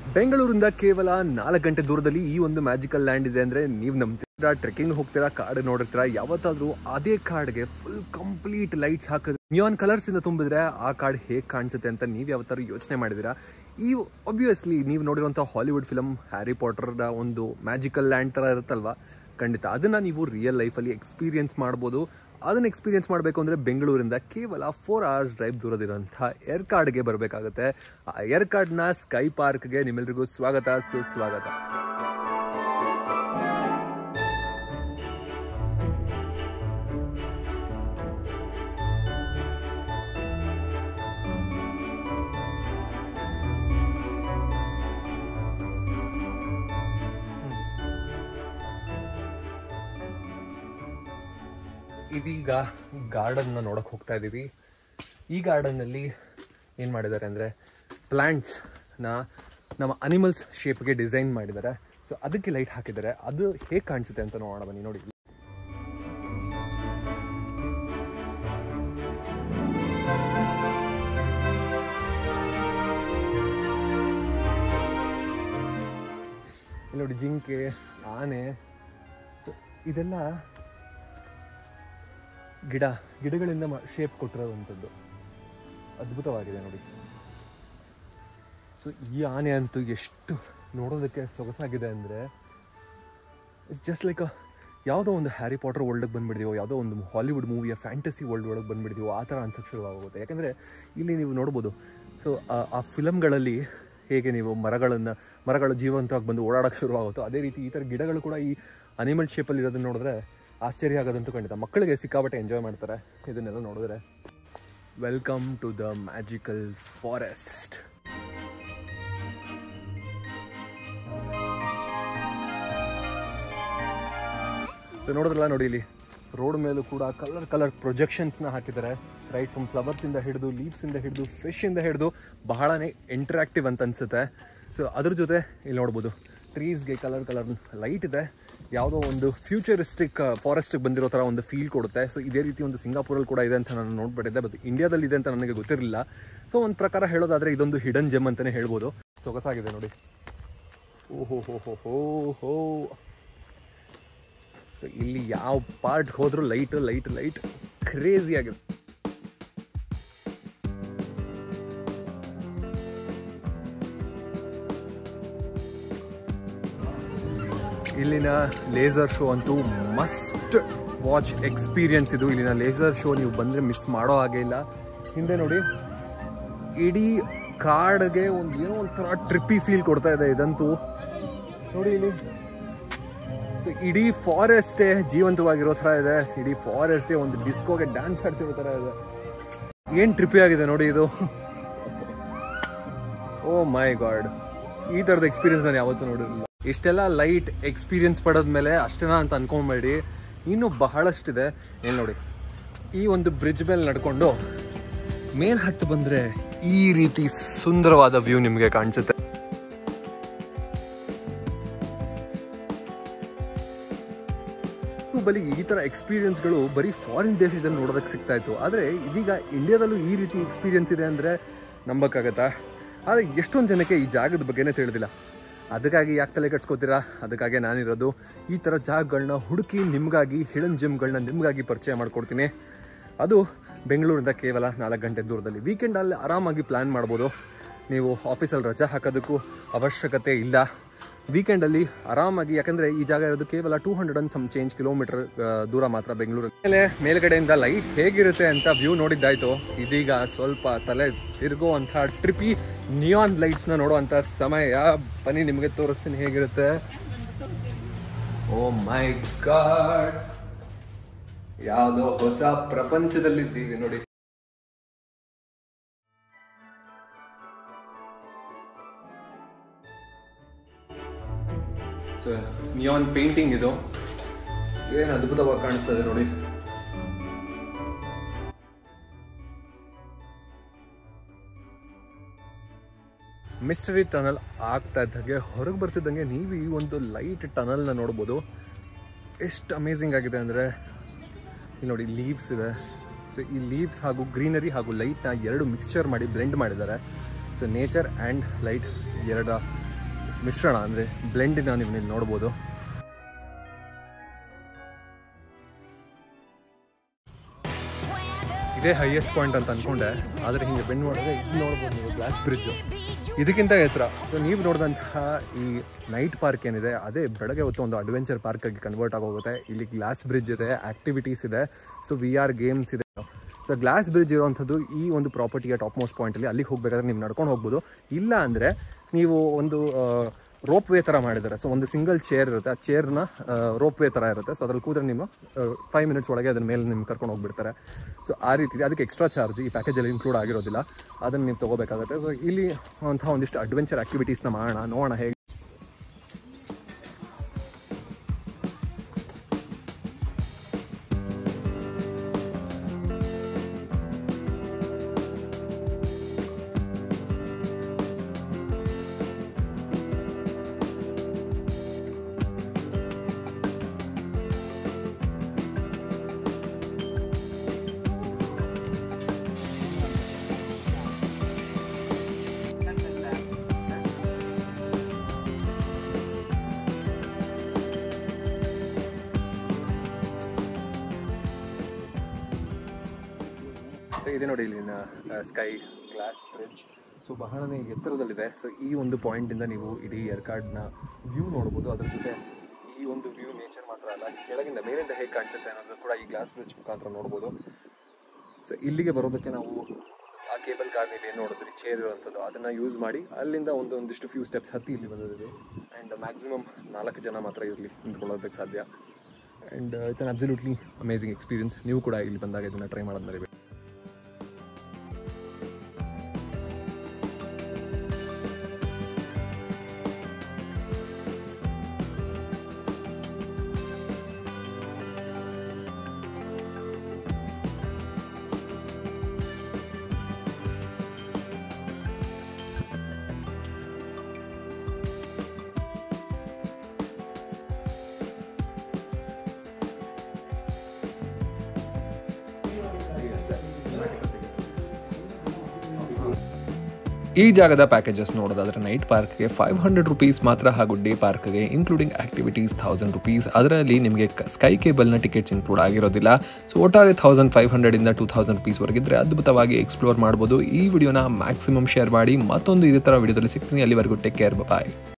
ಬೆಂಗಳೂರಿಂದ ಕೇವಲ ನಾಲ್ಕು ಗಂಟೆ ದೂರದಲ್ಲಿ ಈ ಒಂದು ಮ್ಯಾಜಿಕಲ್ ಲ್ಯಾಂಡ್ ಇದೆ ಅಂದ್ರೆ ನೀವು ನಂಬ್ತೀರಾ ಟ್ರೆಕ್ಕಿಂಗ್ ಹೋಗ್ತೀರಾ ಕಾಡು ನೋಡಿರ್ತೀರಾ ಯಾವತ್ತಾದ್ರೂ ಅದೇ ಕಾಡ್ಗೆ ಫುಲ್ ಕಂಪ್ಲೀಟ್ ಲೈಟ್ಸ್ ಹಾಕಿದ್ರೆ ನಿಯಾನ್ ಕಲರ್ಸ್ ಇಂದ ತುಂಬಿದ್ರೆ ಆ ಕಾಡ್ ಹೇಗೆ ಕಾಣಿಸುತ್ತೆ ಅಂತ ನೀವು ಯಾವತ್ತಾದ್ರು ಯೋಚನೆ ಮಾಡಿದಿರಾ ಈ ಒಬ್ವಿಯಸ್ಲಿ ನೀವು ನೋಡಿರುವಂಥ ಹಾಲಿವುಡ್ ಫಿಲಮ್ ಹ್ಯಾರಿ ಪಾಟರ್ನ ಒಂದು ಮ್ಯಾಜಿಕಲ್ ಲ್ಯಾಂಡ್ ಥರ ಇರುತ್ತಲ್ವಾ ಖಂಡಿತ ಅದನ್ನು ನೀವು ರಿಯಲ್ ಲೈಫಲ್ಲಿ ಎಕ್ಸ್ಪೀರಿಯನ್ಸ್ ಮಾಡ್ಬೋದು ಅದನ್ನು ಎಕ್ಸ್ಪೀರಿಯನ್ಸ್ ಮಾಡಬೇಕು ಅಂದರೆ ಬೆಂಗಳೂರಿಂದ ಕೇವಲ ಫೋರ್ ಅವರ್ಸ್ ಡ್ರೈವ್ ದೂರದಿರೋಂಥ ಏರ್ಕಾಡ್ಗೆ ಬರಬೇಕಾಗುತ್ತೆ ಆ ಏರ್ಕಾಡ್ನ ಸ್ಕೈ ಪಾರ್ಕ್ಗೆ ನಿಮ್ಮೆಲ್ರಿಗೂ ಸ್ವಾಗತ ಸುಸ್ವಾಗತ ಇದೀಗ ಗಾರ್ಡನ್ನ ನೋಡಕ್ ಹೋಗ್ತಾ ಇದ್ದೀವಿ ಈ ಗಾರ್ಡನ್ನಲ್ಲಿ ಏನು ಮಾಡಿದ್ದಾರೆ ಅಂದರೆ ಪ್ಲ್ಯಾಂಟ್ಸ್ನ ನಮ್ಮ ಅನಿಮಲ್ಸ್ ಶೇಪ್ಗೆ ಡಿಸೈನ್ ಮಾಡಿದ್ದಾರೆ ಸೊ ಅದಕ್ಕೆ ಲೈಟ್ ಹಾಕಿದ್ದಾರೆ ಅದು ಹೇಗೆ ಕಾಣಿಸುತ್ತೆ ಅಂತ ನೋಡೋಣ ಬನ್ನಿ ನೋಡಿ ಇಲ್ಲಿ ನೋಡಿ ಜಿಂಕೆ ಆನೆ ಸೊ ಇದೆಲ್ಲ ಗಿಡ ಗಿಡಗಳಿಂದ ಶೇಪ್ ಕೊಟ್ಟಿರೋವಂಥದ್ದು ಅದ್ಭುತವಾಗಿದೆ ನೋಡಿ ಸೊ ಈ ಆನೆ ಅಂತೂ ಎಷ್ಟು ನೋಡೋದಕ್ಕೆ ಸೊಗಸಾಗಿದೆ ಅಂದರೆ ಇಟ್ಸ್ ಜಸ್ಟ್ ಲೈಕ್ ಯಾವುದೋ ಒಂದು ಹ್ಯಾರಿ ಪಾಟರ್ ವರ್ಲ್ಡ್ಗೆ ಬಂದ್ಬಿಡ್ತೀವೋ ಯಾವುದೋ ಒಂದು ಹಾಲಿವುಡ್ ಮೂವಿಯ ಫ್ಯಾಂಟಸಿ ವರ್ಲ್ಡ್ ಒಳಗೆ ಬಂದ್ಬಿಡ್ತೀವೋ ಆ ಥರ ಅನ್ಸಕ್ಕೆ ಶುರುವಾಗುತ್ತೆ ಯಾಕಂದರೆ ಇಲ್ಲಿ ನೀವು ನೋಡ್ಬೋದು ಸೊ ಆ ಫಿಲಮ್ಗಳಲ್ಲಿ ಹೇಗೆ ನೀವು ಮರಗಳನ್ನು ಮರಗಳು ಜೀವಂತವಾಗಿ ಬಂದು ಓಡಾಡೋಕ್ಕೆ ಶುರುವಾಗುತ್ತೋ ಅದೇ ರೀತಿ ಈ ಥರ ಗಿಡಗಳು ಕೂಡ ಈ ಅನಿಮಲ್ ಶೇಪಲ್ಲಿ ಇರೋದನ್ನ ನೋಡಿದ್ರೆ ಆಶ್ಚರ್ಯ ಆಗೋದಂತೂ ಖಂಡಿತ ಮಕ್ಕಳಿಗೆ ಸಿಕ್ಕಾಪಟ್ಟೆ ಎಂಜಾಯ್ ಮಾಡ್ತಾರೆ ಇದನ್ನೆಲ್ಲ ನೋಡಿದ್ರೆ welcome to the magical forest so ನೋಡಿದ್ರಲ್ಲ ನೋಡಿ ಇಲ್ಲಿ ರೋಡ್ ಮೇಲೂ ಕೂಡ ಕಲರ್ ಕಲರ್ ಪ್ರೊಜೆಕ್ಷನ್ಸ್ನ ಹಾಕಿದ್ದಾರೆ ರೈಟ್ ಫ್ರಮ್ ಫ್ಲವರ್ಸಿಂದ ಹಿಡಿದು ಲೀವ್ಸಿಂದ ಹಿಡಿದು ಫಿಶಿಂದ ಹಿಡಿದು ಬಹಳನೇ ಇಂಟ್ರಾಕ್ಟಿವ್ ಅಂತ ಅನ್ಸುತ್ತೆ ಸೊ ಅದ್ರ ಜೊತೆ ಇಲ್ಲಿ ನೋಡ್ಬೋದು ಟ್ರೀಸ್ಗೆ ಕಲರ್ ಕಲರ್ ಲೈಟ್ ಇದೆ ಯಾವುದೋ ಒಂದು ಫ್ಯೂಚರಿಸ್ಟಿಕ್ ಫಾರೆಸ್ಟಿಗೆ ಬಂದಿರೋ ಥರ ಒಂದು ಫೀಲ್ ಕೊಡುತ್ತೆ ಸೊ ಇದೇ ರೀತಿ ಒಂದು ಸಿಂಗಾಪುರಲ್ಲಿ ಕೂಡ ಇದೆ ಅಂತ ನಾನು ನೋಡ್ಬಿಟ್ಟಿದ್ದೆ ಬಟ್ ಇಂಡಿಯಾದಲ್ಲಿ ಇದೆ ಅಂತ ನನಗೆ ಗೊತ್ತಿರಲಿಲ್ಲ ಸೊ ಒಂದು ಪ್ರಕಾರ ಹೇಳೋದಾದರೆ ಇದೊಂದು ಹಿಡನ್ ಜೆಮ್ ಅಂತಲೇ ಹೇಳ್ಬೋದು ಸೊಗಸಾಗಿದೆ ನೋಡಿ ಓಹೋ ಹೋ ಹೋ ಹೋ ಹೋ ಸೊ ಇಲ್ಲಿ ಯಾವ ಪಾರ್ಟ್ ಹೋದ್ರೂ ಲೈಟ್ ಲೈಟ್ ಲೈಟ್ ಕ್ರೇಜಿ ಆಗಿದೆ ಇಲ್ಲಿನ ಲೇಸರ್ ಶೋ ಅಂತೂ ಮಸ್ಟ್ ವಾಚ್ ಎಕ್ಸ್ಪೀರಿಯನ್ಸ್ ಇದು ಇಲ್ಲಿನ ಲೇಸರ್ ಶೋ ನೀವು ಬಂದರೆ ಮಿಸ್ ಮಾಡೋ ಹಾಗೆ ಇಲ್ಲ ಹಿಂದೆ ನೋಡಿ ಇಡೀ ಕಾಡ್ಗೆ ಒಂದು ಏನೋ ಒಂಥರ ಟ್ರಿಪ್ಪಿ ಫೀಲ್ ಕೊಡ್ತಾ ಇದೆ ಇದಂತೂ ನೋಡಿ ಇಲ್ಲಿ ಸೊ ಇಡೀ ಫಾರೆಸ್ಟೇ ಜೀವಂತವಾಗಿರೋ ಥರ ಇದೆ ಇಡೀ ಫಾರೆಸ್ಟೇ ಒಂದು ಡಿಸ್ಕೋಗೆ ಡ್ಯಾನ್ಸ್ ಆಡ್ತಿರೋ ಥರ ಇದೆ ಏನು ಟ್ರಿಪ್ಪಿ ಆಗಿದೆ ನೋಡಿ ಇದು ಓ ಮೈ ಗಾಡ್ ಈ ಥರದ ಎಕ್ಸ್ಪೀರಿಯನ್ಸ್ ನಾನು ಯಾವತ್ತೂ ನೋಡಿರಲಿಲ್ಲ ಇಷ್ಟೆಲ್ಲ ಲೈಟ್ ಎಕ್ಸ್ಪೀರಿಯನ್ಸ್ ಪಡೆದ್ಮೇಲೆ ಅಷ್ಟೇನಾ ಅಂತ ಅನ್ಕೊಂಬೇಡಿ ಇನ್ನೂ ಬಹಳಷ್ಟಿದೆ ಏನು ನೋಡಿ ಈ ಒಂದು ಬ್ರಿಡ್ಜ್ ಮೇಲೆ ನಡ್ಕೊಂಡು ಮೇಲ್ ಹತ್ತು ಬಂದರೆ ಈ ರೀತಿ ಸುಂದರವಾದ ವ್ಯೂ ನಿಮಗೆ ಕಾಣಿಸುತ್ತೆ ಬಲಿ ಈ ಥರ ಎಕ್ಸ್ಪೀರಿಯನ್ಸ್ಗಳು ಬರೀ ಫಾರಿನ್ ದೇಶದಲ್ಲಿ ನೋಡೋದಕ್ಕೆ ಸಿಗ್ತಾ ಇತ್ತು ಆದರೆ ಇದೀಗ ಇಂಡಿಯಾದಲ್ಲೂ ಈ ರೀತಿ ಎಕ್ಸ್ಪೀರಿಯನ್ಸ್ ಇದೆ ಅಂದರೆ ನಂಬಕ್ಕಾಗತ್ತಾ ಆದರೆ ಎಷ್ಟೊಂದು ಜನಕ್ಕೆ ಈ ಜಾಗದ ಬಗ್ಗೆನೇ ತಿಳಿದಿಲ್ಲ ಅದಕ್ಕಾಗಿ ಯಾಕೆ ತಲೆ ಕಟ್ಸ್ಕೋತೀರಾ ಅದಕ್ಕಾಗಿ ನಾನಿರೋದು ಈ ಥರ ಜಾಗಗಳನ್ನ ಹುಡುಕಿ ನಿಮಗಾಗಿ ಹಿಡನ್ ಜಿಮ್ಗಳನ್ನ ನಿಮಗಾಗಿ ಪರಿಚಯ ಮಾಡ್ಕೊಡ್ತೀನಿ ಅದು ಬೆಂಗಳೂರಿಂದ ಕೇವಲ ನಾಲ್ಕು ಗಂಟೆ ದೂರದಲ್ಲಿ ವೀಕೆಂಡಲ್ಲಿ ಆರಾಮಾಗಿ ಪ್ಲ್ಯಾನ್ ಮಾಡ್ಬೋದು ನೀವು ಆಫೀಸಲ್ಲಿ ರಜೆ ಹಾಕೋದಕ್ಕೂ ಅವಶ್ಯಕತೆ ಇಲ್ಲ ವೀಕೆಂಡಲ್ಲಿ ಆರಾಮಾಗಿ ಯಾಕಂದರೆ ಈ ಜಾಗ ಇರೋದು ಕೇವಲ two hundred and some change kilometre ದೂರ ಮಾತ್ರ ಬೆಂಗಳೂರು ಮೇಲೆ ಮೇಲ್ಗಡೆಯಿಂದ ಲೈಟ್ ಹೇಗಿರುತ್ತೆ ಅಂತ ವ್ಯೂ ನೋಡಿದ್ದಾಯ್ತು ಇದೀಗ ಸ್ವಲ್ಪ ತಲೆ ತಿರುಗೋ ಅಂಥ ಟ್ರಿಪಿ ನಿಯಾನ್ ಲೈಟ್ಸ್ನ ನೋಡುವಂಥ ಸಮಯ ಬನ್ನಿ ನಿಮಗೆ ತೋರಿಸ್ತೀನಿ ಹೇಗಿರುತ್ತೆ ಓ ಮೈ ಗಾಡ್ ಯಾವುದೋ ಹೊಸ ಪ್ರಪಂಚದಲ್ಲಿದ್ದೀವಿ ನೋಡಿ ಸೊ ನಿಯಾನ್ ಪೇಂಟಿಂಗ್ ಇದು ಏನು ಅದ್ಭುತವಾಗಿ ಕಾಣಿಸ್ತದೆ ನೋಡಿ ಮಿಸ್ಟರಿ ಟನಲ್ ಆಗ್ತಾ ಇದ್ದಂಗೆ ಹೊರಗೆ ಬರ್ತಿದ್ದಂಗೆ ನೀವು ಈ ಒಂದು ಲೈಟ್ ಟನಲ್ನ ನೋಡ್ಬೋದು ಎಷ್ಟು ಅಮೇಝಿಂಗ್ ಆಗಿದೆ ಅಂದರೆ ಇಲ್ಲಿ ನೋಡಿ ಲೀವ್ಸ್ ಇದೆ ಸೊ ಈ ಲೀವ್ಸ್ ಹಾಗೂ ಗ್ರೀನರಿ ಹಾಗೂ ಲೈಟ್ನ ಎರಡು ಮಿಕ್ಸ್ಚರ್ ಮಾಡಿ ಬ್ಲೆಂಡ್ ಮಾಡಿದ್ದಾರೆ ಸೊ ನೇಚರ್ ಆ್ಯಂಡ್ ಲೈಟ್ ಎರಡ ಮಿಶ್ರಣ ಅಂದರೆ ಬ್ಲೆಂಡಿನ ನೀವು ಇಲ್ಲಿ ನೋಡ್ಬೋದು ಇದೇ ಹೈಯೆಸ್ಟ್ ಪಾಯಿಂಟ್ ಅಂತ ಅನ್ಕೊಂಡೆ ಆದರೆ ಹಿಂಗೆ ಬೆಂಡ್ ಮಾಡಿದ್ರೆ ಇದು ನೋಡ್ಬೋದು ನೀವು ಗ್ಲಾಸ್ ಬ್ರಿಡ್ಜು ಇದಕ್ಕಿಂತ ಎತ್ತರ ಸೊ ನೀವು ನೋಡಿದಂತಹ ಈ ನೈಟ್ ಪಾರ್ಕ್ ಏನಿದೆ ಅದೇ ಬೆಳಗ್ಗೆ ಹೊತ್ತು ಒಂದು ಅಡ್ವೆಂಚರ್ ಪಾರ್ಕ್ ಆಗಿ ಕನ್ವರ್ಟ್ ಆಗೋಗುತ್ತೆ ಇಲ್ಲಿ ಗ್ಲಾಸ್ ಬ್ರಿಡ್ಜ್ ಇದೆ ಆಕ್ಟಿವಿಟೀಸ್ ಇದೆ ಸೊ ವಿ ಆರ್ ಗೇಮ್ಸ್ ಇದೆ ಸೊ ಗ್ಲಾಸ್ ಬ್ರಿಡ್ಜ್ ಇರುವಂಥದ್ದು ಈ ಒಂದು ಪ್ರಾಪರ್ಟಿಯ ಟಾಪ್ ಮೋಸ್ಟ್ ಪಾಯಿಂಟಲ್ಲಿ ಅಲ್ಲಿಗೆ ಹೋಗ್ಬೇಕಾದ್ರೆ ನೀವು ನಡ್ಕೊಂಡು ಹೋಗ್ಬೋದು ಇಲ್ಲ ಅಂದರೆ ನೀವು ಒಂದು ರೋಪ್ ವೇ ಥರ ಮಾಡಿದ್ದಾರೆ ಸೊ ಒಂದು ಸಿಂಗಲ್ ಚೇರ್ ಇರುತ್ತೆ ಆ ಚೇರ್ನ ರೋಪ್ ವೇ ಥರ ಇರುತ್ತೆ ಸೊ ಅದ್ರಲ್ಲಿ ಕೂತ್ರೆ ನೀವು ಫೈವ್ ಮಿನಿಟ್ಸ್ ಒಳಗೆ ಅದ್ರ ಮೇಲೆ ನಿಮ್ಗೆ ಕರ್ಕೊಂಡು ಹೋಗ್ಬಿಡ್ತಾರೆ ಸೊ ಆ ರೀತಿ ಇದೆ ಅದಕ್ಕೆ ಎಕ್ಸ್ಟ್ರಾ ಚಾರ್ಜ್ ಈ ಪ್ಯಾಕೇಜಲ್ಲಿ ಇನ್ಕ್ಲೂಡ್ ಆಗಿರೋದಿಲ್ಲ ಅದನ್ನು ನೀವು ತೊಗೋಬೇಕಾಗುತ್ತೆ ಸೊ ಇಲ್ಲಿ ಅಂಥ ಒಂದಿಷ್ಟು ಅಡ್ವೆಂಚರ್ ಆ್ಯಕ್ಟಿವಿಟೀಸ್ನ ಮಾಡೋಣ ನೋಡೋಣ ಹೇಗೆ ಸೊ ಇದೆ ನೋಡಿ ಇಲ್ಲಿನ ಸ್ಕೈ ಗ್ಲಾಸ್ ಬ್ರಿಡ್ಜ್ ಸೊ ಬಹಳನೇ ಎತ್ತರದಲ್ಲಿದೆ ಸೊ ಈ ಒಂದು ಪಾಯಿಂಟಿಂದ ನೀವು ಇಡೀ ಎರ್ಕಾಡ್ನ ವ್ಯೂ ನೋಡ್ಬೋದು ಅದ್ರ ಜೊತೆ ಈ ಒಂದು ವ್ಯೂ ನೇಚರ್ ಮಾತ್ರ ಅಲ್ಲ ಕೆಳಗಿಂದ ಮೇಲಿಂದ ಹೇಗೆ ಕಾಣಿಸುತ್ತೆ ಅನ್ನೋದು ಕೂಡ ಈ ಗ್ಲಾಸ್ ಬ್ರಿಡ್ಜ್ ಮುಖಾಂತರ ನೋಡ್ಬೋದು ಸೊ ಇಲ್ಲಿಗೆ ಬರೋದಕ್ಕೆ ನಾವು ಆ ಕೇಬಲ್ ಕಾರ್ ನೀವು ಏನು ನೋಡಿದ್ರಿ ಚೇರ್ ಇರುವಂಥದ್ದು ಅದನ್ನು ಯೂಸ್ ಮಾಡಿ ಅಲ್ಲಿಂದ ಒಂದು ಒಂದಿಷ್ಟು ಫ್ಯೂ ಸ್ಟೆಪ್ಸ್ ಹತ್ತಿ ಇಲ್ಲಿ ಬಂದಿದ್ದೀವಿ ಆ್ಯಂಡ್ ಮ್ಯಾಕ್ಸಿಮಮ್ ನಾಲ್ಕು ಜನ ಮಾತ್ರ ಇರಲಿ ನಿಂತ್ಕೊಳ್ಳೋದಕ್ಕೆ ಸಾಧ್ಯ and it's an absolutely amazing experience ನೀವು ಕೂಡ ಇಲ್ಲಿ ಬಂದಾಗ ಇದನ್ನು ಟ್ರೈ ಮಾಡೋದು ಮರಿಬೇಡಿ ಈ ಜಾಗದ ಪ್ಯಾಕೇಜಸ್ ನೋಡೋದಾದ್ರೆ ನೈಟ್ ಪಾರ್ಕ್ಗೆ ಫೈವ್ ಹಂಡ್ರೆಡ್ ರುಪೀಸ್ ಮಾತ್ರ ಹಾಗೂ ಡೇ ಪಾರ್ಕ್ಗೆ ಇನ್ಕ್ಲೂಡಿಂಗ್ ಆಕ್ಟಿವಿಟೀಸ್ ಥೌಸಂಡ್ ರುಪೀಸ್ ಅದರಲ್ಲಿ ನಿಮಗೆ ಸ್ಕೈ ಕೇಬಲ್ನ ಟಿಕೆಟ್ಸ್ ಇನ್ಕ್ಲೂಡ್ ಆಗಿರೋದಿಲ್ಲ ಸೊ ಒಟ್ಟಾರೆ ಥೌಸಂಡ್ ಫೈವ್ ಹಂಡ್ರೆಡಿಂದ ಟೂ ಥೌಸಂಡ್ ರುಪೀಸ್ ವರೆಗಿದ್ರೆ ಅದ್ಭುತವಾಗಿ ಎಕ್ಸ್ಪ್ಲೋರ್ ಮಾಡ್ಬೋದು ಈ ವಿಡಿಯೋನ ಮ್ಯಾಕ್ಸಿಮಮ್ ಶೇರ್ ಮಾಡಿ ಮತ್ತೊಂದು ಇದೇ ಥರ ವಿಡಿಯೋದಲ್ಲಿ ಸಿಗ್ತೀನಿ ಅಲ್ಲಿವರೆಗೂ ಟೇಕ್ ಕೇರ್ ಬಾಯ್